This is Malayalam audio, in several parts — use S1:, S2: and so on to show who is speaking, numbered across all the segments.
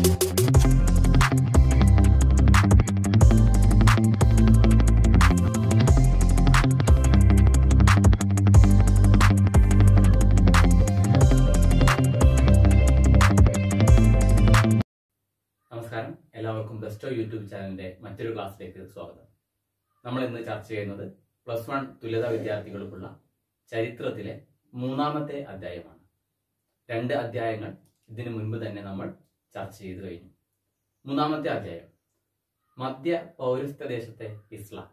S1: നമസ്കാരം എല്ലാവർക്കും ബെസ്റ്റോ യൂട്യൂബ് ചാനലിന്റെ മറ്റൊരു ക്ലാസ്സിലേക്ക് സ്വാഗതം നമ്മൾ ഇന്ന് ചർച്ച ചെയ്യുന്നത് പ്ലസ് വൺ തുല്യതാ വിദ്യാർത്ഥികൾക്കുള്ള ചരിത്രത്തിലെ മൂന്നാമത്തെ അധ്യായമാണ് രണ്ട് അധ്യായങ്ങൾ ഇതിനു മുൻപ് തന്നെ നമ്മൾ ചർച്ച ചെയ്തു കഴിഞ്ഞു മൂന്നാമത്തെ അധ്യായം മധ്യ പൗരസ്ത്യ ദേശത്തെ ഇസ്ലാം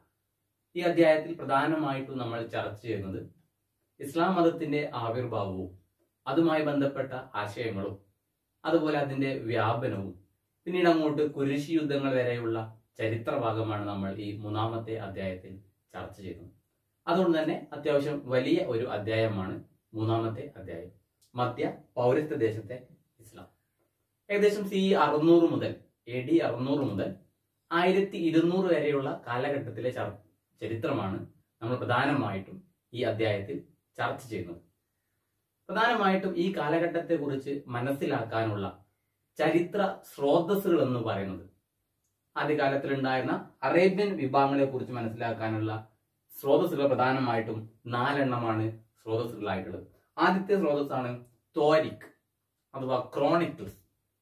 S1: ഈ അധ്യായത്തിൽ പ്രധാനമായിട്ടും നമ്മൾ ചർച്ച ചെയ്യുന്നത് ഇസ്ലാം മതത്തിന്റെ ആവിർഭാവവും അതുമായി ബന്ധപ്പെട്ട ആശയങ്ങളും അതുപോലെ അതിന്റെ വ്യാപനവും പിന്നീട് അങ്ങോട്ട് കുരിശി യുദ്ധങ്ങൾ വരെയുള്ള ചരിത്ര ഭാഗമാണ് നമ്മൾ ഈ മൂന്നാമത്തെ അധ്യായത്തിൽ ചർച്ച ചെയ്യുന്നത് അതുകൊണ്ട് തന്നെ അത്യാവശ്യം വലിയ ഒരു അധ്യായമാണ് മൂന്നാമത്തെ അധ്യായം മധ്യ പൗരസ്ത്യ ദേശത്തെ ഇസ്ലാം ഏകദേശം സി അറുന്നൂറ് മുതൽ എ ഡി അറുന്നൂറ് മുതൽ ആയിരത്തി ഇരുന്നൂറ് വരെയുള്ള കാലഘട്ടത്തിലെ ചർ- ചരിത്രമാണ് നമ്മൾ പ്രധാനമായിട്ടും ഈ അധ്യായത്തിൽ ചർച്ച ചെയ്യുന്നത് പ്രധാനമായിട്ടും ഈ കാലഘട്ടത്തെ കുറിച്ച് മനസ്സിലാക്കാനുള്ള ചരിത്ര സ്രോതസ്സുകൾ എന്ന് പറയുന്നത് ആദ്യകാലത്തിലുണ്ടായിരുന്ന അറേബ്യൻ വിഭാഗങ്ങളെ കുറിച്ച് മനസ്സിലാക്കാനുള്ള സ്രോതസ്സുകൾ പ്രധാനമായിട്ടും നാലെണ്ണമാണ് സ്രോതസ്സുകളായിട്ടുള്ളത് ആദ്യത്തെ സ്രോതസ്സാണ് തോരിക് അഥവാ ക്രോണിക്കിൾസ്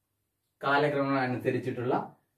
S1: കാലക്രമം അനുസരിച്ചിട്ടുള്ള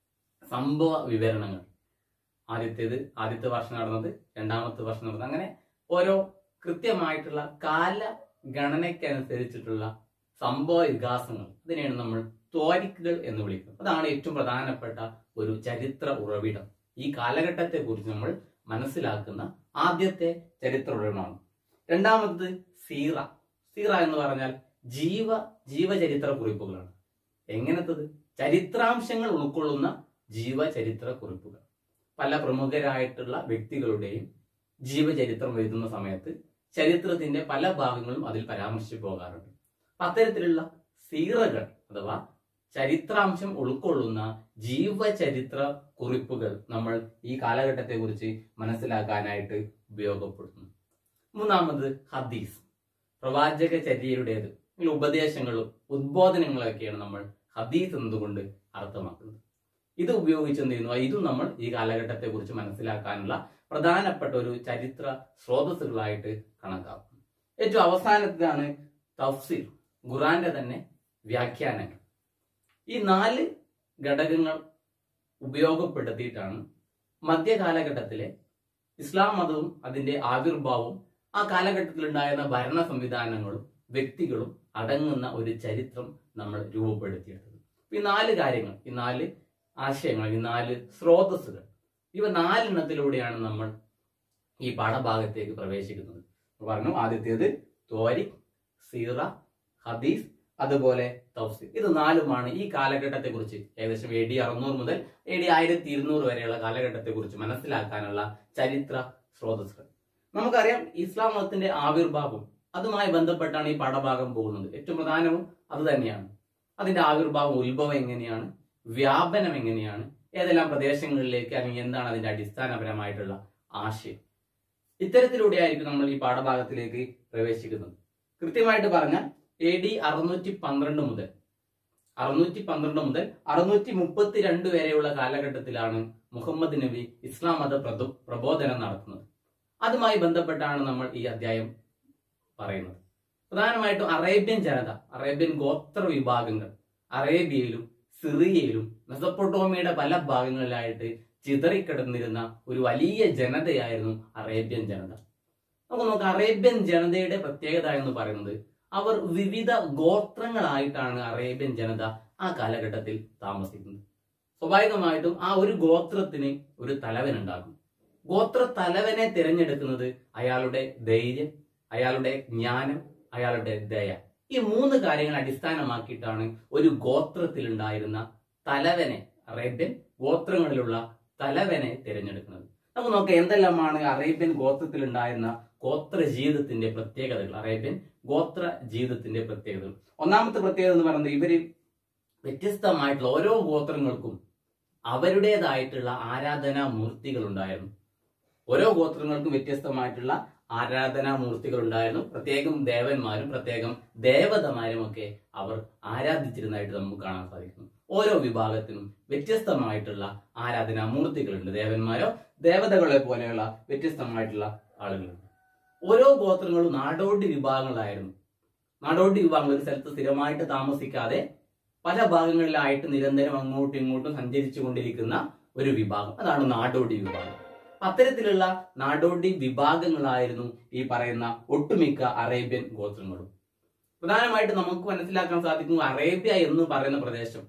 S1: സംഭവ വിവരണങ്ങൾ ആദ്യത്തേത് ആദ്യത്തെ വർഷം നടന്നത് രണ്ടാമത്തെ വർഷം നടന്നത് അങ്ങനെ ഓരോ കൃത്യമായിട്ടുള്ള കാല ഗണനയ്ക്കനുസരിച്ചിട്ടുള്ള സംഭവ വികാസങ്ങൾ അതിനെയാണ് നമ്മൾ തോരിക്കുകൾ എന്ന് വിളിക്കുന്നത് അതാണ് ഏറ്റവും പ്രധാനപ്പെട്ട ഒരു ചരിത്ര ഉറവിടം ഈ കാലഘട്ടത്തെ കുറിച്ച് നമ്മൾ മനസ്സിലാക്കുന്ന ആദ്യത്തെ ചരിത്ര ഉറവിടമാണ് രണ്ടാമത് സീറ സീറ എന്ന് പറഞ്ഞാൽ ജീവ ജീവചരിത്ര കുറിപ്പുകളാണ് എങ്ങനത്തത് ചരിത്രാംശങ്ങൾ ഉൾക്കൊള്ളുന്ന ജീവചരിത്ര കുറിപ്പുകൾ പല പ്രമുഖരായിട്ടുള്ള വ്യക്തികളുടെയും ജീവചരിത്രം എഴുതുന്ന സമയത്ത് ചരിത്രത്തിന്റെ പല ഭാഗങ്ങളും അതിൽ പരാമർശിച്ചു പോകാറുണ്ട് അപ്പൊ അത്തരത്തിലുള്ള സീറകൾ അഥവാ ചരിത്രാംശം ഉൾക്കൊള്ളുന്ന ജീവചരിത്ര കുറിപ്പുകൾ നമ്മൾ ഈ കാലഘട്ടത്തെ കുറിച്ച് മനസ്സിലാക്കാനായിട്ട് ഉപയോഗപ്പെടുത്തുന്നു മൂന്നാമത് ഹദീസ് പ്രവാചക ചര്യയുടേത് അല്ലെങ്കിൽ ഉപദേശങ്ങളും ഉദ്ബോധനങ്ങളൊക്കെയാണ് നമ്മൾ ഹദീസ് എന്നതുകൊണ്ട് അർത്ഥമാക്കുന്നത് ഇത് ഉപയോഗിച്ച് എന്ത് ചെയ്യുന്നു ഇതും നമ്മൾ ഈ കാലഘട്ടത്തെ കുറിച്ച് മനസ്സിലാക്കാനുള്ള പ്രധാനപ്പെട്ട ഒരു ചരിത്ര സ്രോതസ്സുകളായിട്ട് കണക്കാക്കും ഏറ്റവും അവസാനത്തിലാണ് തഫ്സീർ ഖുറാന്റെ തന്നെ വ്യാഖ്യാനങ്ങൾ ഈ നാല് ഘടകങ്ങൾ ഉപയോഗപ്പെടുത്തിയിട്ടാണ് മധ്യകാലഘട്ടത്തിലെ ഇസ്ലാം മതവും അതിന്റെ ആവിർഭാവവും ആ കാലഘട്ടത്തിൽ ഉണ്ടായിരുന്ന ഭരണ സംവിധാനങ്ങളും വ്യക്തികളും അടങ്ങുന്ന ഒരു ചരിത്രം നമ്മൾ രൂപപ്പെടുത്തിയെടുത്തത് ഈ നാല് കാര്യങ്ങൾ ഈ നാല് ആശയങ്ങൾ ഈ നാല് സ്രോതസ്സുകൾ ഇവ നാലെണ്ണത്തിലൂടെയാണ് നമ്മൾ ഈ പാഠഭാഗത്തേക്ക് പ്രവേശിക്കുന്നത് പറഞ്ഞു ആദ്യത്തേത് തോരി സീറ ഹദീസ് അതുപോലെ തൗസീർ ഇത് നാലുമാണ് ഈ കാലഘട്ടത്തെ കുറിച്ച് ഏകദേശം എ ഡി അറുന്നൂറ് മുതൽ എ ഡി ആയിരത്തി ഇരുന്നൂറ് വരെയുള്ള കാലഘട്ടത്തെ കുറിച്ച് മനസ്സിലാക്കാനുള്ള ചരിത്ര സ്രോതസ്സുകൾ നമുക്കറിയാം ഇസ്ലാം മതത്തിന്റെ ആവിർഭാവം അതുമായി ബന്ധപ്പെട്ടാണ് ഈ പാഠഭാഗം പോകുന്നത് ഏറ്റവും പ്രധാനവും അത് തന്നെയാണ് അതിന്റെ ആവിർഭാവം ഉത്ഭവം എങ്ങനെയാണ് വ്യാപനം എങ്ങനെയാണ് ഏതെല്ലാം പ്രദേശങ്ങളിലേക്ക് അല്ലെങ്കിൽ എന്താണ് അതിന്റെ അടിസ്ഥാനപരമായിട്ടുള്ള ആശയം ഇത്തരത്തിലൂടെ ആയിരിക്കും നമ്മൾ ഈ പാഠഭാഗത്തിലേക്ക് പ്രവേശിക്കുന്നത് കൃത്യമായിട്ട് പറഞ്ഞാൽ എ ഡി അറുന്നൂറ്റി പന്ത്രണ്ട് മുതൽ അറുന്നൂറ്റി പന്ത്രണ്ട് മുതൽ അറുന്നൂറ്റി മുപ്പത്തി രണ്ട് വരെയുള്ള കാലഘട്ടത്തിലാണ് മുഹമ്മദ് നബി ഇസ്ലാം മത പ്രദു പ്രബോധനം നടത്തുന്നത് അതുമായി ബന്ധപ്പെട്ടാണ് നമ്മൾ ഈ അധ്യായം പറയുന്നത് പ്രധാനമായിട്ടും അറേബ്യൻ ജനത അറേബ്യൻ ഗോത്ര വിഭാഗങ്ങൾ അറേബ്യയിലും സിറിയയിലും മെസപ്പൊട്ടോമിയയുടെ പല ഭാഗങ്ങളിലായിട്ട് ചിതറിക്കിടന്നിരുന്ന ഒരു വലിയ ജനതയായിരുന്നു അറേബ്യൻ ജനത നമുക്ക് നോക്കാം അറേബ്യൻ ജനതയുടെ പ്രത്യേകത എന്ന് പറയുന്നത് അവർ വിവിധ ഗോത്രങ്ങളായിട്ടാണ് അറേബ്യൻ ജനത ആ കാലഘട്ടത്തിൽ താമസിക്കുന്നത് സ്വാഭാവികമായിട്ടും ആ ഒരു ഗോത്രത്തിന് ഒരു തലവൻ ഉണ്ടാകും ഗോത്ര തലവനെ തിരഞ്ഞെടുക്കുന്നത് അയാളുടെ ധൈര്യം അയാളുടെ ജ്ഞാനം അയാളുടെ ദയ ഈ മൂന്ന് കാര്യങ്ങൾ അടിസ്ഥാനമാക്കിയിട്ടാണ് ഒരു ഗോത്രത്തിൽ ഉണ്ടായിരുന്ന തലവനെ അറേബ്യൻ ഗോത്രങ്ങളിലുള്ള തലവനെ തിരഞ്ഞെടുക്കുന്നത് നമുക്ക് നോക്കാം എന്തെല്ലാമാണ് അറേബ്യൻ ഗോത്രത്തിൽ ഉണ്ടായിരുന്ന ഗോത്ര ജീവിതത്തിന്റെ പ്രത്യേകതകൾ അറേബ്യൻ ഗോത്ര ജീവിതത്തിന്റെ പ്രത്യേകതകൾ ഒന്നാമത്തെ പ്രത്യേകത എന്ന് പറയുന്നത് ഇവര് വ്യത്യസ്തമായിട്ടുള്ള ഓരോ ഗോത്രങ്ങൾക്കും അവരുടേതായിട്ടുള്ള ആരാധനാ മൂർത്തികൾ ഉണ്ടായിരുന്നു ഓരോ ഗോത്രങ്ങൾക്കും വ്യത്യസ്തമായിട്ടുള്ള ആരാധനാ മൂർത്തികൾ ഉണ്ടായിരുന്നു പ്രത്യേകം ദേവന്മാരും പ്രത്യേകം ദേവതമാരും ഒക്കെ അവർ ആരാധിച്ചിരുന്നതായിട്ട് നമുക്ക് കാണാൻ സാധിക്കുന്നു ഓരോ വിഭാഗത്തിനും വ്യത്യസ്തമായിട്ടുള്ള ആരാധനാ മൂർത്തികളുണ്ട് ദേവന്മാരോ ദേവതകളെ പോലെയുള്ള വ്യത്യസ്തമായിട്ടുള്ള ആളുകളുണ്ട് ഓരോ ഗോത്രങ്ങളും നാടോടി വിഭാഗങ്ങളായിരുന്നു നാടോടി വിഭാഗങ്ങൾ ഒരു സ്ഥലത്ത് സ്ഥിരമായിട്ട് താമസിക്കാതെ പല ഭാഗങ്ങളിലായിട്ട് നിരന്തരം അങ്ങോട്ടും ഇങ്ങോട്ടും സഞ്ചരിച്ചു കൊണ്ടിരിക്കുന്ന ഒരു വിഭാഗം അതാണ് നാടോടി വിഭാഗം അത്തരത്തിലുള്ള നാടോടി വിഭാഗങ്ങളായിരുന്നു ഈ പറയുന്ന ഒട്ടുമിക്ക അറേബ്യൻ ഗോത്രങ്ങളും പ്രധാനമായിട്ട് നമുക്ക് മനസ്സിലാക്കാൻ സാധിക്കും അറേബ്യ എന്ന് പറയുന്ന പ്രദേശം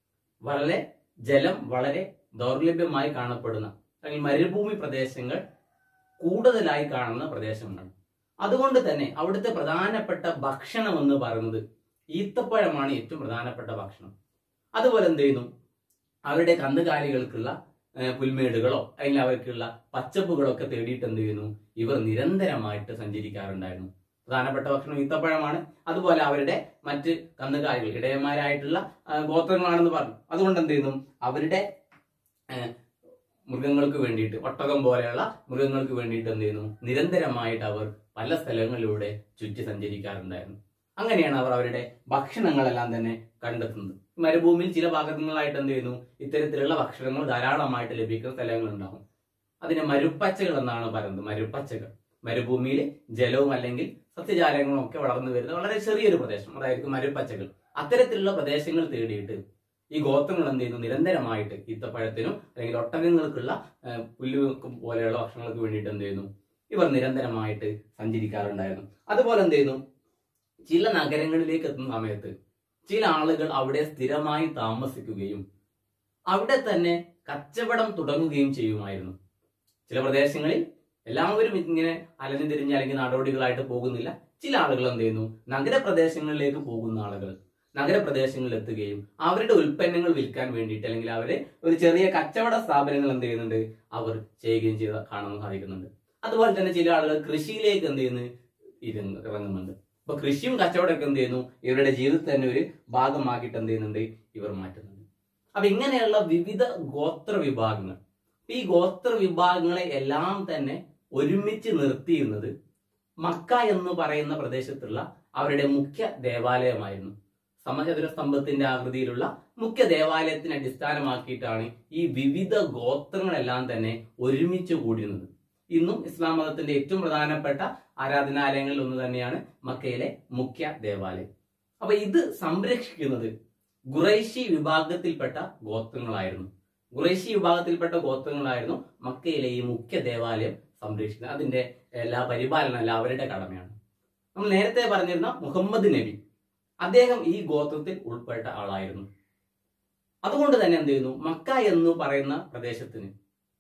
S1: വളരെ ജലം വളരെ ദൗർലഭ്യമായി കാണപ്പെടുന്ന അല്ലെങ്കിൽ മരുഭൂമി പ്രദേശങ്ങൾ കൂടുതലായി കാണുന്ന പ്രദേശമാണ് അതുകൊണ്ട് തന്നെ അവിടുത്തെ പ്രധാനപ്പെട്ട ഭക്ഷണം എന്ന് പറയുന്നത് ഈത്തപ്പഴമാണ് ഏറ്റവും പ്രധാനപ്പെട്ട ഭക്ഷണം അതുപോലെ എന്ത് ചെയ്യുന്നു അവരുടെ കന്നുകാലികൾക്കുള്ള ഏഹ്, പുൽമേടുകളോ അല്ലെങ്കിൽ അവർക്കുള്ള പച്ചപ്പുകളൊക്കെ തേടിയിട്ട് എന്ത് ചെയ്യുന്നു ഇവർ നിരന്തരമായിട്ട് സഞ്ചരിക്കാറുണ്ടായിരുന്നു പ്രധാനപ്പെട്ട ഭക്ഷണം ഈത്തപ്പഴമാണ് അതുപോലെ അവരുടെ മറ്റ് കന്നുകാലികൾ ഇടയന്മാരായിട്ടുള്ള ആ, ഗോത്രങ്ങളാണെന്ന് പറഞ്ഞു അതുകൊണ്ട് എന്ത് ചെയ്യുന്നു അവരുടെ ഏഹ്, മൃഗങ്ങൾക്ക് വേണ്ടിയിട്ട് ഒട്ടകം പോലെയുള്ള മൃഗങ്ങൾക്ക് വേണ്ടിയിട്ട് എന്ത് ചെയ്യുന്നു നിരന്തരമായിട്ട് അവർ പല സ്ഥലങ്ങളിലൂടെ ചുറ്റി സഞ്ചരിക്കാറുണ്ടായിരുന്നു അങ്ങനെയാണ് അവർ അവരുടെ ഭക്ഷണങ്ങളെല്ലാം തന്നെ കണ്ടെത്തുന്നത് മരുഭൂമിയിൽ ചില ഭാഗങ്ങളായിട്ട് എന്ത് ചെയ്യുന്നു ഇത്തരത്തിലുള്ള ഭക്ഷണങ്ങൾ ധാരാളമായിട്ട് ലഭിക്കുന്ന സ്ഥലങ്ങളുണ്ടാകും അതിനെ മരുപ്പച്ചകൾ എന്നാണ് പറയുന്നത് മരുപ്പച്ചകൾ മരുഭൂമിയിൽ ജലവും അല്ലെങ്കിൽ സസ്യജാലങ്ങളും ഒക്കെ വളർന്നു വരുന്ന വളരെ ചെറിയൊരു പ്രദേശം അതായിരിക്കും മരുപ്പച്ചകൾ അത്തരത്തിലുള്ള പ്രദേശങ്ങൾ തേടിയിട്ട് ഈ ഗോത്രങ്ങൾ എന്ത് ചെയ്യുന്നു നിരന്തരമായിട്ട് ഈത്തപ്പഴത്തിനും അല്ലെങ്കിൽ ഒട്ടകങ്ങൾക്കുള്ള ആ, പുല്ല് പോലെയുള്ള ഭക്ഷണങ്ങൾക്ക് വേണ്ടിയിട്ട് എന്ത് ചെയ്യുന്നു ഇവർ നിരന്തരമായിട്ട് സഞ്ചരിക്കാറുണ്ടായിരുന്നു അതുപോലെ എന്ത് ചെയ്യുന്നു ചില നഗരങ്ങളിലേക്ക് എത്തുന്ന സമയത്ത് ചില ആളുകൾ അവിടെ സ്ഥിരമായി താമസിക്കുകയും അവിടെ തന്നെ കച്ചവടം തുടങ്ങുകയും ചെയ്യുമായിരുന്നു ചില പ്രദേശങ്ങളിൽ എല്ലാവരും ഇങ്ങനെ അലഞ്ഞു തിരിഞ്ഞ് അല്ലെങ്കിൽ നടപടികളായിട്ട് പോകുന്നില്ല ചില ആളുകൾ എന്ത് ചെയ്യുന്നു നഗരപ്രദേശങ്ങളിലേക്ക് പോകുന്ന ആളുകൾ നഗരപ്രദേശങ്ങളിൽ എത്തുകയും അവരുടെ ഉൽപ്പന്നങ്ങൾ വിൽക്കാൻ വേണ്ടിയിട്ട് അല്ലെങ്കിൽ അവരെ ഒരു ചെറിയ കച്ചവട സ്ഥാപനങ്ങൾ എന്ത് ചെയ്യുന്നുണ്ട് അവർ ചെയ്യുകയും ചെയ്ത കാണാൻ സാധിക്കുന്നുണ്ട് അതുപോലെ തന്നെ ചില ആളുകൾ കൃഷിയിലേക്ക് എന്ത് ചെയ്യുന്നു ഇരുന്ന് ഇറങ്ങുന്നുണ്ട് അപ്പൊ കൃഷിയും കച്ചവടമൊക്കെ എന്ത് ചെയ്യുന്നു ഇവരുടെ ജീവിതത്തിൽ തന്നെ ഒരു ഭാഗമാക്കിയിട്ട് എന്ത് ചെയ്യുന്നുണ്ട് ഇവർ മാറ്റുന്നുണ്ട് അപ്പൊ ഇങ്ങനെയുള്ള വിവിധ ഗോത്ര വിഭാഗങ്ങൾ ഈ ഗോത്ര വിഭാഗങ്ങളെ എല്ലാം തന്നെ ഒരുമിച്ച് നിർത്തിയിരുന്നത് മക്ക എന്ന് പറയുന്ന പ്രദേശത്തുള്ള അവരുടെ മുഖ്യ ദേവാലയമായിരുന്നു സമചതുര സ്തംഭത്തിന്റെ ആകൃതിയിലുള്ള മുഖ്യ ദേവാലയത്തിനെ അടിസ്ഥാനമാക്കിയിട്ടാണ് ഈ വിവിധ ഗോത്രങ്ങളെല്ലാം തന്നെ ഒരുമിച്ച് കൂടിയിരുന്നത് ഇന്നും ഇസ്ലാം മതത്തിന്റെ ഏറ്റവും പ്രധാനപ്പെട്ട ആരാധനാലയങ്ങളിൽ ഒന്ന് തന്നെയാണ് മക്കയിലെ മുഖ്യ ദേവാലയം അപ്പൊ ഇത് സംരക്ഷിക്കുന്നത് ഖുറൈശി വിഭാഗത്തിൽപ്പെട്ട ഗോത്രങ്ങളായിരുന്നു ഖുറൈശി വിഭാഗത്തിൽപ്പെട്ട ഗോത്രങ്ങളായിരുന്നു മക്കയിലെ ഈ മുഖ്യ ദേവാലയം സംരക്ഷിക്കുന്നത് അതിന്റെ എല്ലാ പരിപാലനം എല്ലാം അവരുടെ കടമയാണ് നമ്മൾ നേരത്തെ പറഞ്ഞിരുന്ന മുഹമ്മദ് നബി അദ്ദേഹം ഈ ഗോത്രത്തിൽ ഉൾപ്പെട്ട ആളായിരുന്നു അതുകൊണ്ട് തന്നെ എന്ത് ചെയ്യുന്നു മക്ക എന്ന് പറയുന്ന പ്രദേശത്തിന്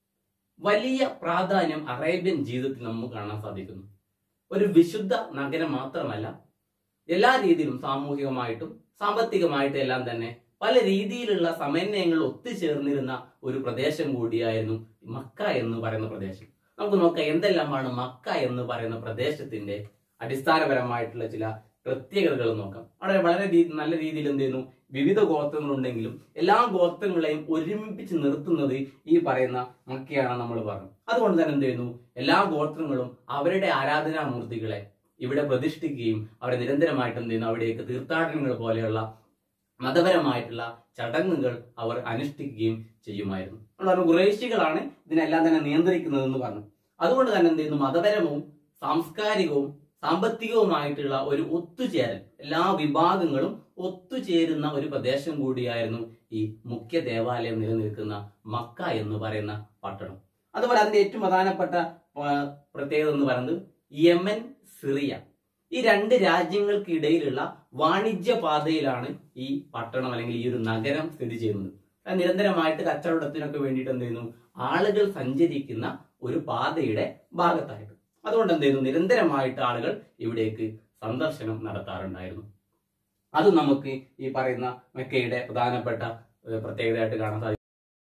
S1: വലിയ പ്രാധാന്യം അറേബ്യൻ ജീവിതത്തിൽ നമുക്ക് കാണാൻ സാധിക്കുന്നു ഒരു വിശുദ്ധ നഗരം മാത്രമല്ല എല്ലാ രീതിയിലും സാമൂഹികമായിട്ടും സാമ്പത്തികമായിട്ടും എല്ലാം തന്നെ പല രീതിയിലുള്ള സമന്വയങ്ങൾ ഒത്തുചേർന്നിരുന്ന ഒരു പ്രദേശം കൂടിയായിരുന്നു മക്ക എന്ന് പറയുന്ന പ്രദേശം നമുക്ക് നോക്കാം എന്തെല്ലാമാണ് മക്ക എന്ന് പറയുന്ന പ്രദേശത്തിന്റെ അടിസ്ഥാനപരമായിട്ടുള്ള ചില പ്രത്യേകതകൾ നോക്കാം അവിടെ വളരെ രീതി നല്ല രീതിയിൽ എന്ത് ചെയ്യുന്നു വിവിധ ഗോത്രങ്ങളുണ്ടെങ്കിലും എല്ലാ ഗോത്രങ്ങളെയും ഒരുമിപ്പിച്ച് നിർത്തുന്നത് ഈ പറയുന്ന മക്കയാണ് നമ്മൾ പറഞ്ഞു അതുകൊണ്ട് തന്നെ എന്ത് ചെയ്യുന്നു എല്ലാ ഗോത്രങ്ങളും അവരുടെ ആരാധനാമൂർത്തികളെ ഇവിടെ പ്രതിഷ്ഠിക്കുകയും അവരെ നിരന്തരമായിട്ട് എന്ത് ചെയ്യുന്നു അവിടേക്ക് തീർത്ഥാടനങ്ങൾ പോലെയുള്ള മതപരമായിട്ടുള്ള ചടങ്ങുകൾ അവർ അനുഷ്ഠിക്കുകയും ചെയ്യുമായിരുന്നു നമ്മൾ പറഞ്ഞു ഖുറേശികളാണ് ഇതിനെല്ലാം തന്നെ നിയന്ത്രിക്കുന്നതെന്ന് പറഞ്ഞു അതുകൊണ്ട് തന്നെ എന്ത് ചെയ്യുന്നു മതപരവും സാംസ്കാരികവും സാമ്പത്തികവുമായിട്ടുള്ള ഒരു ഒത്തുചേരൽ എല്ലാ വിഭാഗങ്ങളും ഒത്തുചേരുന്ന ഒരു പ്രദേശം കൂടിയായിരുന്നു ഈ മുഖ്യ ദേവാലയം നിലനിൽക്കുന്ന മക്ക എന്ന് പറയുന്ന പട്ടണം അതുപോലെ അതിന്റെ ഏറ്റവും പ്രധാനപ്പെട്ട ആ, പ്രത്യേകത എന്ന് പറയുന്നത് യമൻ സിറിയ ഈ രണ്ട് രാജ്യങ്ങൾക്കിടയിലുള്ള വാണിജ്യ പാതയിലാണ് ഈ പട്ടണം അല്ലെങ്കിൽ ഈ ഒരു നഗരം സ്ഥിതി ചെയ്യുന്നത് അത് നിരന്തരമായിട്ട് കച്ചവടത്തിനൊക്കെ വേണ്ടിയിട്ട് എന്ത് ചെയ്യുന്നു ആളുകൾ സഞ്ചരിക്കുന്ന ഒരു പാതയുടെ ഭാഗത്തായിട്ട് അതുകൊണ്ട് എന്ത് ചെയ്യുന്നു നിരന്തരമായിട്ട് ആളുകൾ ഇവിടേക്ക് സന്ദർശനം നടത്താറുണ്ടായിരുന്നു അത് നമുക്ക് ഈ പറയുന്ന മെക്കയുടെ പ്രധാനപ്പെട്ട ഏഹ്, പ്രത്യേകതയായിട്ട് കാണാൻ സാധിക്കും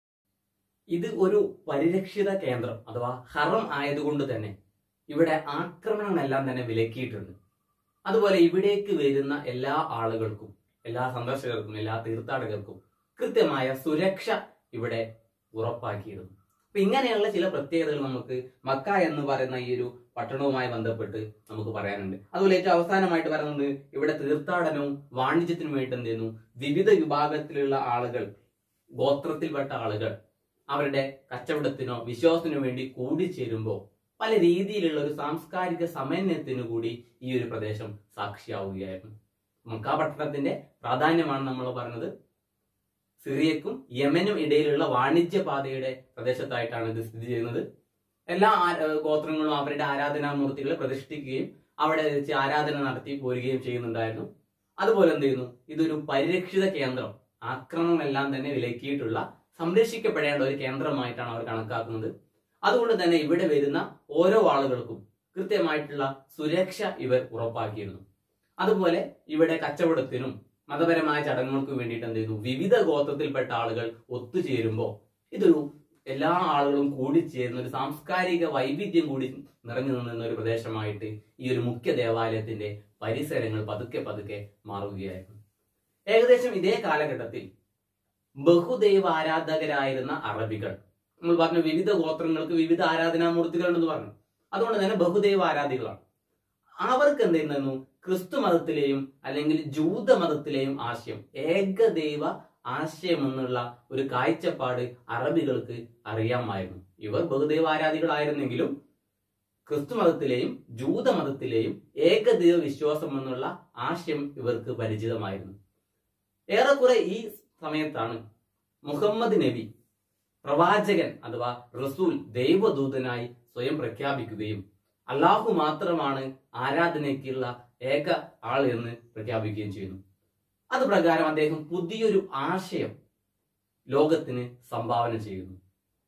S1: ഇത് ഒരു പരിരക്ഷിത കേന്ദ്രം അഥവാ ഹറം ആയതുകൊണ്ട് തന്നെ ഇവിടെ ആക്രമണങ്ങളെല്ലാം തന്നെ വിലക്കിയിട്ടുണ്ട് അതുപോലെ ഇവിടേക്ക് വരുന്ന എല്ലാ ആളുകൾക്കും എല്ലാ സന്ദർശകർക്കും എല്ലാ തീർത്ഥാടകർക്കും കൃത്യമായ സുരക്ഷ ഇവിടെ ഉറപ്പാക്കിയിരുന്നു അപ്പൊ ഇങ്ങനെയുള്ള ചില പ്രത്യേകതകൾ നമുക്ക് മക്ക എന്ന് പറയുന്ന ഈ ഒരു പട്ടണവുമായി ബന്ധപ്പെട്ട് നമുക്ക് പറയാനുണ്ട് അതുപോലെ ഏറ്റവും അവസാനമായിട്ട് പറയുന്നത് ഇവിടെ തീർത്ഥാടനവും വാണിജ്യത്തിനും വേണ്ടി എന്ത് ചെയ്യുന്നു വിവിധ വിഭാഗത്തിലുള്ള ആളുകൾ ഗോത്രത്തിൽപ്പെട്ട ആളുകൾ അവരുടെ കച്ചവടത്തിനോ വിശ്വാസത്തിനോ വേണ്ടി കൂടിച്ചേരുമ്പോൾ പല രീതിയിലുള്ള ഒരു സാംസ്കാരിക സമന്വയത്തിനു കൂടി ഈ ഒരു പ്രദേശം സാക്ഷിയാവുകയായിരുന്നു മക്ക പട്ടണത്തിന്റെ പ്രാധാന്യമാണ് നമ്മൾ പറഞ്ഞത് സിറിയക്കും യമനും ഇടയിലുള്ള വാണിജ്യ പാതയുടെ പ്രദേശത്തായിട്ടാണ് ഇത് സ്ഥിതി ചെയ്യുന്നത് എല്ലാ ആ- ഏഹ് ഗോത്രങ്ങളും അവരുടെ ആരാധനാമൂർത്തികളെ പ്രതിഷ്ഠിക്കുകയും അവിടെ വെച്ച് ആരാധന നടത്തി പോരുകയും ചെയ്യുന്നുണ്ടായിരുന്നു അതുപോലെ എന്ത് ചെയ്യുന്നു ഇതൊരു പരിരക്ഷിത കേന്ദ്രം ആക്രമണമെല്ലാം തന്നെ വിലക്കിയിട്ടുള്ള സംരക്ഷിക്കപ്പെടേണ്ട ഒരു കേന്ദ്രമായിട്ടാണ് അവർ കണക്കാക്കുന്നത് അതുകൊണ്ട് തന്നെ ഇവിടെ വരുന്ന ഓരോ ആളുകൾക്കും കൃത്യമായിട്ടുള്ള സുരക്ഷ ഇവർ ഉറപ്പാക്കിയിരുന്നു അതുപോലെ ഇവിടെ കച്ചവടത്തിനും മതപരമായ ചടങ്ങുകൾക്കും വേണ്ടിയിട്ട് എന്ത് ചെയ്യുന്നു വിവിധ ഗോത്രത്തിൽപ്പെട്ട ആളുകൾ ഒത്തുചേരുമ്പോൾ ഇതൊരു എല്ലാ ആളുകളും കൂടിച്ചേരുന്ന ഒരു സാംസ്കാരിക വൈവിധ്യം കൂടി നിറഞ്ഞു നിന്ന ഒരു പ്രദേശമായിട്ട് ഈ ഒരു മുഖ്യ ദേവാലയത്തിന്റെ പരിസരങ്ങൾ പതുക്കെ പതുക്കെ മാറുകയായിരുന്നു ഏകദേശം ഇതേ കാലഘട്ടത്തിൽ ബഹുദൈവ ആരാധകരായിരുന്ന അറബികൾ നമ്മൾ പറഞ്ഞു വിവിധ ഗോത്രങ്ങൾക്ക് വിവിധ ആരാധനാമൂർത്തികൾ ഉണ്ടെന്ന് പറഞ്ഞു അതുകൊണ്ട് തന്നെ ബഹുദൈവ ആരാധികളാണ് അവർക്ക് എന്ത് ചെയ്യുന്നു ക്രിസ്തു മതത്തിലെയും അല്ലെങ്കിൽ ജൂത മതത്തിലെയും ആശയം ഏകദൈവ ആശയം എന്നുള്ള ഒരു കാഴ്ചപ്പാട് അറബികൾക്ക് അറിയാമായിരുന്നു ഇവർ ബഹുദൈവ ആരാധികളായിരുന്നെങ്കിലും ക്രിസ്തു മതത്തിലെയും ജൂത മതത്തിലെയും ഏകദൈവ വിശ്വാസം എന്നുള്ള ആശയം ഇവർക്ക് പരിചിതമായിരുന്നു ഏറെക്കുറെ ഈ സമയത്താണ് മുഹമ്മദ് നബി പ്രവാചകൻ അഥവാ റസൂൽ ദൈവദൂതനായി സ്വയം പ്രഖ്യാപിക്കുകയും അള്ളാഹു മാത്രമാണ് ആരാധനയ്ക്കുള്ള ഏക ആൾ എന്ന് പ്രഖ്യാപിക്കുകയും ചെയ്യുന്നു അത് പ്രകാരം അദ്ദേഹം പുതിയൊരു ആശയം ലോകത്തിന് സംഭാവന ചെയ്യുന്നു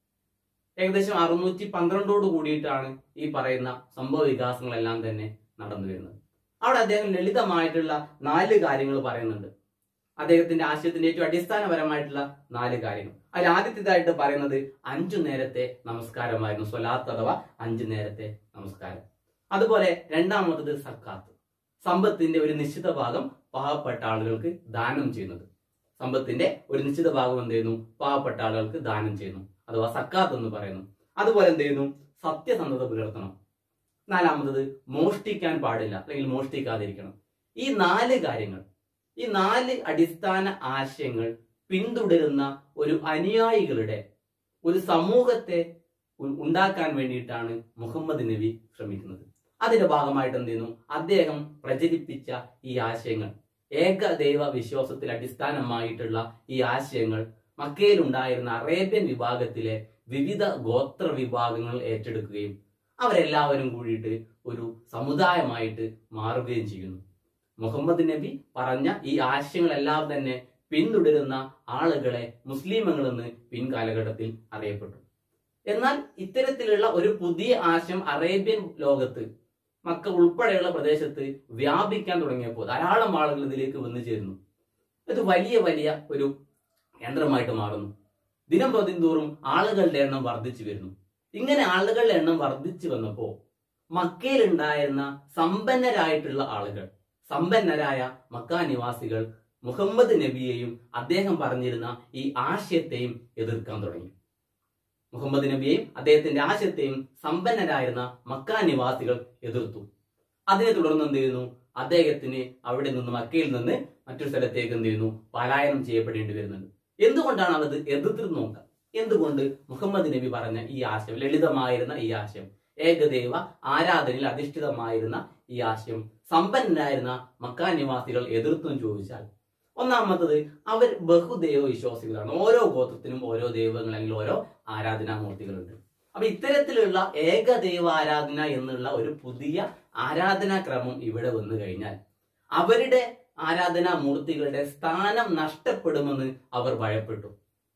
S1: ഏകദേശം അറുന്നൂറ്റി പന്ത്രണ്ടോട് കൂടിയിട്ടാണ് ഈ പറയുന്ന സംഭവ വികാസങ്ങളെല്ലാം തന്നെ നടന്നു വരുന്നത് അവിടെ അദ്ദേഹം ലളിതമായിട്ടുള്ള നാല് കാര്യങ്ങൾ പറയുന്നുണ്ട് അദ്ദേഹത്തിന്റെ ആശയത്തിന്റെ ഏറ്റവും അടിസ്ഥാനപരമായിട്ടുള്ള നാല് കാര്യങ്ങൾ അതിൽ ആദ്യത്തേതായിട്ട് പറയുന്നത് അഞ്ചു നേരത്തെ നമസ്കാരമായിരുന്നു സ്വലാത്ത് അഥവാ അഞ്ചു നേരത്തെ നമസ്കാരം അതുപോലെ രണ്ടാമത്തത് സക്കാത്ത് സമ്പത്തിന്റെ ഒരു നിശ്ചിത ഭാഗം പാവപ്പെട്ട ആളുകൾക്ക് ദാനം ചെയ്യുന്നത് സമ്പത്തിന്റെ ഒരു നിശ്ചിത ഭാഗം എന്ത് ചെയ്യുന്നു പാവപ്പെട്ട ആളുകൾക്ക് ദാനം ചെയ്യുന്നു അഥവാ സക്കാത്ത് എന്ന് പറയുന്നു അതുപോലെ എന്ത് ചെയ്യുന്നു സത്യസന്ധത പുലർത്തണം നാലാമത്തത് മോഷ്ടിക്കാൻ പാടില്ല അല്ലെങ്കിൽ മോഷ്ടിക്കാതിരിക്കണം ഈ നാല് കാര്യങ്ങൾ ഈ നാല് അടിസ്ഥാന ആശയങ്ങൾ പിന്തുടരുന്ന ഒരു അനുയായികളുടെ ഒരു സമൂഹത്തെ ഉ- ഉണ്ടാക്കാൻ വേണ്ടിയിട്ടാണ് മുഹമ്മദ് നബി ശ്രമിക്കുന്നത് അതിന്റെ ഭാഗമായിട്ട് എന്ത് ചെയ്യുന്നു അദ്ദേഹം പ്രചരിപ്പിച്ച ഈ ആശയങ്ങൾ ഏകദൈവ വിശ്വാസത്തിൽ അടിസ്ഥാനമായിട്ടുള്ള ഈ ആശയങ്ങൾ മക്കയിൽ ഉണ്ടായിരുന്ന അറേബ്യൻ വിഭാഗത്തിലെ വിവിധ ഗോത്ര വിഭാഗങ്ങൾ ഏറ്റെടുക്കുകയും അവരെല്ലാവരും കൂടിയിട്ട് ഒരു സമുദായമായിട്ട് മാറുകയും ചെയ്യുന്നു മുഹമ്മദ് നബി പറഞ്ഞ ഈ ആശയങ്ങളെല്ലാം തന്നെ പിന്തുടരുന്ന ആളുകളെ മുസ്ലിമുകളെന്ന് പിൻകാലഘട്ടത്തിൽ അറിയപ്പെട്ടു എന്നാൽ ഇത്തരത്തിലുള്ള ഒരു പുതിയ ആശയം അറേബ്യൻ ലോകത്ത് മക്ക ഉൾപ്പെടെയുള്ള പ്രദേശത്ത് വ്യാപിക്കാൻ തുടങ്ങിയപ്പോൾ ധാരാളം ആളുകൾ ഇതിലേക്ക് വന്നു ചേരുന്നു ഇത് വലിയ വലിയ ഒരു കേന്ദ്രമായിട്ട് മാറുന്നു ദിനം പ്രതിന്തോറും ആളുകളുടെ എണ്ണം വർദ്ധിച്ചു വരുന്നു ഇങ്ങനെ ആളുകളുടെ എണ്ണം വർദ്ധിച്ചു വന്നപ്പോ മക്കയിൽ ഉണ്ടായിരുന്ന സമ്പന്നരായിട്ടുള്ള ആളുകൾ സമ്പന്നരായ മക്ക നിവാസികൾ മുഹമ്മദ് നബിയെയും അദ്ദേഹം പറഞ്ഞിരുന്ന ഈ ആശയത്തെയും എതിർക്കാൻ തുടങ്ങി മുഹമ്മദ് നബിയെയും അദ്ദേഹത്തിന്റെ ആശയത്തെയും സമ്പന്നരായിരുന്ന മക്ക നിവാസികൾ എതിർത്തു അതിനെ തുടർന്ന് എന്ത് ചെയ്യുന്നു അദ്ദേഹത്തിന് അവിടെ നിന്ന് മക്കയിൽ നിന്ന് മറ്റൊരു സ്ഥലത്തേക്ക് എന്ത് ചെയ്യുന്നു പലായനം ചെയ്യപ്പെടേണ്ടി വരുന്നുണ്ട് എന്തുകൊണ്ടാണ് അവത് എതിർത്തിരുന്ന് നോക്കുക എന്തുകൊണ്ട് മുഹമ്മദ് നബി പറഞ്ഞ ഈ ആശയം ലളിതമായിരുന്ന ഈ ആശയം ഏകദൈവ ആരാധനയിൽ അധിഷ്ഠിതമായിരുന്ന ഈ ആശയം സമ്പന്നരായിരുന്ന മക്ക നിവാസികൾ എതിർത്തു എന്ന് ചോദിച്ചാൽ ഒന്നാമത്തത് അവർ ബഹുദൈവ വിശ്വാസികളാണ് ഓരോ ഗോത്രത്തിനും ഓരോ ദൈവങ്ങൾ അല്ലെങ്കിൽ ഓരോ ആരാധനാമൂർത്തികളുണ്ട് അപ്പൊ ഇത്തരത്തിലുള്ള ഏകദൈവ ആരാധന എന്നുള്ള ഒരു പുതിയ ആരാധനാ ക്രമം ഇവിടെ വന്നു കഴിഞ്ഞാൽ അവരുടെ ആരാധനാ മൂർത്തികളുടെ സ്ഥാനം നഷ്ടപ്പെടുമെന്ന് അവർ ഭയപ്പെട്ടു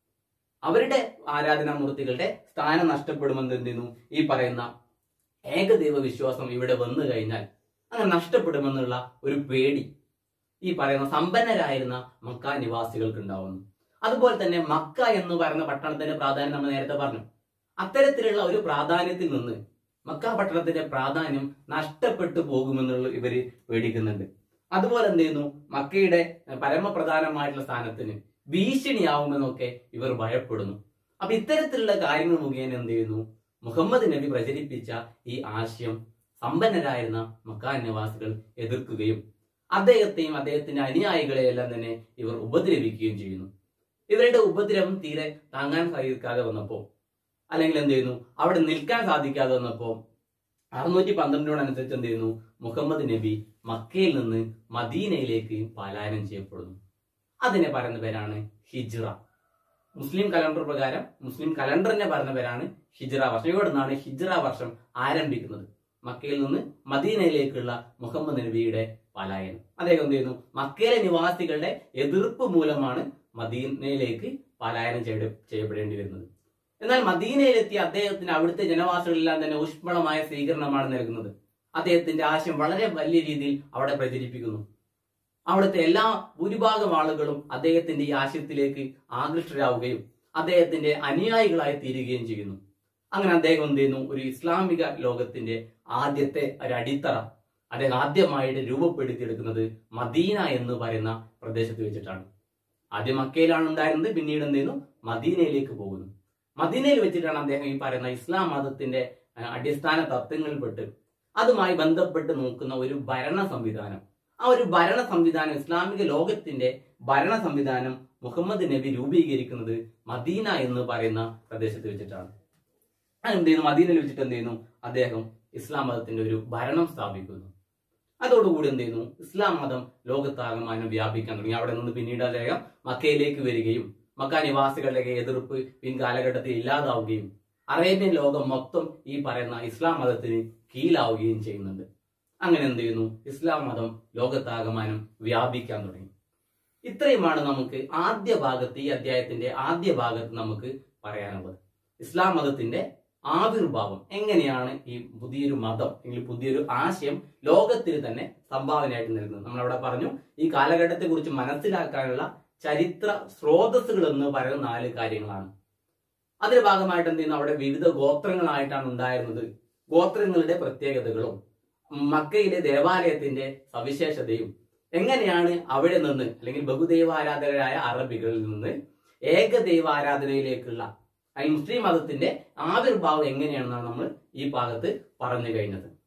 S1: അവരുടെ ആരാധനാ മൂർത്തികളുടെ സ്ഥാനം നഷ്ടപ്പെടുമെന്ന് എന്ത് ചെയ്യുന്നു ഈ പറയുന്ന ഏകദൈവ വിശ്വാസം ഇവിടെ വന്നു കഴിഞ്ഞാൽ അങ്ങനെ നഷ്ടപ്പെടുമെന്നുള്ള ഒരു പേടി ഈ പറയുന്ന സമ്പന്നരായിരുന്ന മക്ക നിവാസികൾക്ക് ഉണ്ടാവുന്നു അതുപോലെ തന്നെ മക്ക എന്ന് പറയുന്ന പട്ടണത്തിന്റെ പ്രാധാന്യം നമ്മൾ നേരത്തെ പറഞ്ഞു അത്തരത്തിലുള്ള ഒരു പ്രാധാന്യത്തിൽ നിന്ന് മക്ക പട്ടണത്തിന്റെ പ്രാധാന്യം നഷ്ടപ്പെട്ടു പോകുമെന്നുള്ള ഇവര് പേടിക്കുന്നുണ്ട് അതുപോലെ എന്ത് ചെയ്യുന്നു മക്കയുടെ ഏഹ്, പരമപ്രധാനമായിട്ടുള്ള സ്ഥാനത്തിന് ഭീഷണിയാവുമെന്നൊക്കെ ഇവർ ഭയപ്പെടുന്നു അപ്പൊ ഇത്തരത്തിലുള്ള കാര്യങ്ങൾ മുഖേന എന്ത് ചെയ്യുന്നു മുഹമ്മദ് നബി പ്രചരിപ്പിച്ച ഈ ആശയം സമ്പന്നരായിരുന്ന മക്കാൻ നിവാസികൾ എതിർക്കുകയും അദ്ദേഹത്തെയും അദ്ദേഹത്തിന്റെ അനുയായികളെയെല്ലാം തന്നെ ഇവർ ഉപദ്രവിക്കുകയും ചെയ്യുന്നു ഇവരുടെ ഉപദ്രവം തീരെ താങ്ങാൻ സാധിക്കാതെ വന്നപ്പോ അല്ലെങ്കിൽ എന്ത് ചെയ്യുന്നു അവിടെ നിൽക്കാൻ സാധിക്കാതെ വന്നപ്പോ അറുന്നൂറ്റി പന്ത്രണ്ടിനോടനുസരിച്ച് എന്ത് ചെയ്യുന്നു മുഹമ്മദ് നബി മക്കയിൽ നിന്ന് മദീനയിലേക്ക് പലായനം ചെയ്യപ്പെടുന്നു അതിനെ പറയുന്ന പേരാണ് ഹിജ്റ മുസ്ലിം കലണ്ടർ പ്രകാരം മുസ്ലിം കലണ്ടറിനെ പറയുന്ന പേരാണ് ഹിജ്റ വർഷം ഇവിടെ നിന്നാണ് ഹിജ്റ വർഷം ആരംഭിക്കുന്നത് മക്കയിൽ നിന്ന് മദീനയിലേക്കുള്ള മുഹമ്മദ് നബിയുടെ പലായനം അദ്ദേഹം എന്ത് ചെയ്യുന്നു മക്കയിലെ നിവാസികളുടെ എതിർപ്പ് മൂലമാണ് മദീനയിലേക്ക് പലായനം ചെയ്യ ചെയ്യപ്പെടേണ്ടി വരുന്നത് എന്നാൽ മദീനയിലെത്തിയ അദ്ദേഹത്തിന് അവിടുത്തെ ജനവാസികളെല്ലാം തന്നെ ഊഷ്മളമായ സ്വീകരണമാണ് നൽകുന്നത് അദ്ദേഹത്തിന്റെ ആശയം വളരെ വലിയ രീതിയിൽ അവിടെ പ്രചരിപ്പിക്കുന്നു അവിടുത്തെ എല്ലാ ഭൂരിഭാഗം ആളുകളും അദ്ദേഹത്തിന്റെ ഈ ആശയത്തിലേക്ക് ആകൃഷ്ടരാവുകയും അദ്ദേഹത്തിന്റെ അനുയായികളായി തീരുകയും ചെയ്യുന്നു അങ്ങനെ അദ്ദേഹം എന്ത് ചെയ്യുന്നു ഒരു ഇസ്ലാമിക ലോകത്തിന്റെ ആദ്യത്തെ ഒരു അടിത്തറ അദ്ദേഹം ആദ്യമായിട്ട് രൂപപ്പെടുത്തിയെടുക്കുന്നത് മദീന എന്ന് പറയുന്ന പ്രദേശത്ത് വെച്ചിട്ടാണ് ആദ്യം മക്കയിലാണ് ഉണ്ടായിരുന്നത് പിന്നീട് എന്ത് ചെയ്യുന്നു മദീനയിലേക്ക് പോകുന്നു മദീനയിൽ വെച്ചിട്ടാണ് അദ്ദേഹം ഈ പറയുന്ന ഇസ്ലാം മതത്തിന്റെ ആ, അടിസ്ഥാന തത്വങ്ങളിൽപ്പെട്ട് അതുമായി ബന്ധപ്പെട്ട് നോക്കുന്ന ഒരു ഭരണ സംവിധാനം ആ ഒരു ഭരണ സംവിധാനം ഇസ്ലാമിക ലോകത്തിന്റെ ഭരണ സംവിധാനം മുഹമ്മദ് നബി രൂപീകരിക്കുന്നത് മദീന എന്ന് പറയുന്ന പ്രദേശത്ത് വെച്ചിട്ടാണ് അത് എന്ത് ചെയ്യുന്നു മദീനയിൽ വെച്ചിട്ട് എന്ത് ചെയ്യുന്നു അദ്ദേഹം ഇസ്ലാം മതത്തിന്റെ ഒരു ഭരണം സ്ഥാപിക്കുന്നു അതോടുകൂടി എന്ത് ചെയ്യുന്നു ഇസ്ലാം മതം ലോകത്താകമാനം വ്യാപിക്കാൻ തുടങ്ങി അവിടെ നിന്ന് പിന്നീട് അദ്ദേഹം മക്കയിലേക്ക് വരികയും മക്ക നിവാസികളുടെ എതിർപ്പ് പിൻകാലഘട്ടത്തിൽ ഇല്ലാതാവുകയും അറേബ്യൻ ലോകം മൊത്തം ഈ പറയുന്ന ഇസ്ലാം മതത്തിന് കീഴിലാവുകയും ചെയ്യുന്നുണ്ട് അങ്ങനെ എന്ത് ചെയ്യുന്നു ഇസ്ലാം മതം ലോകത്താകമാനം വ്യാപിക്കാൻ തുടങ്ങി ഇത്രയുമാണ് നമുക്ക് ആദ്യ ഭാഗത്ത് ഈ അധ്യായത്തിന്റെ ആദ്യ ഭാഗത്ത് നമുക്ക് പറയാനുള്ളത് ഇസ്ലാം മതത്തിന്റെ ആവിർഭാവം എങ്ങനെയാണ് ഈ പുതിയൊരു മതം അല്ലെങ്കിൽ പുതിയൊരു ആശയം ലോകത്തിന് തന്നെ സംഭാവനയായിട്ട് നൽകുന്നത് നമ്മളവിടെ പറഞ്ഞു ഈ കാലഘട്ടത്തെ കുറിച്ച് മനസ്സിലാക്കാനുള്ള ചരിത്ര സ്രോതസ്സുകൾ എന്ന് പറയുന്ന നാല് കാര്യങ്ങളാണ് അതിന്റെ ഭാഗമായിട്ട് എന്ത് ചെയ്യുന്നു അവിടെ വിവിധ ഗോത്രങ്ങളായിട്ടാണ് ഉണ്ടായിരുന്നത് ഗോത്രങ്ങളുടെ പ്രത്യേകതകളും മക്കയിലെ ദേവാലയത്തിന്റെ സവിശേഷതയും എങ്ങനെയാണ് അവിടെ നിന്ന് അല്ലെങ്കിൽ ബഹുദൈവാരാധകരായ അറബികളിൽ നിന്ന് ഏകദൈവാരാധനയിലേക്കുള്ള ആ മുസ്ലിം മതത്തിന്റെ ആവിർഭാവം എങ്ങനെയാണെന്നാണ് നമ്മൾ ഈ ഭാഗത്ത് പറഞ്ഞു കഴിഞ്ഞത്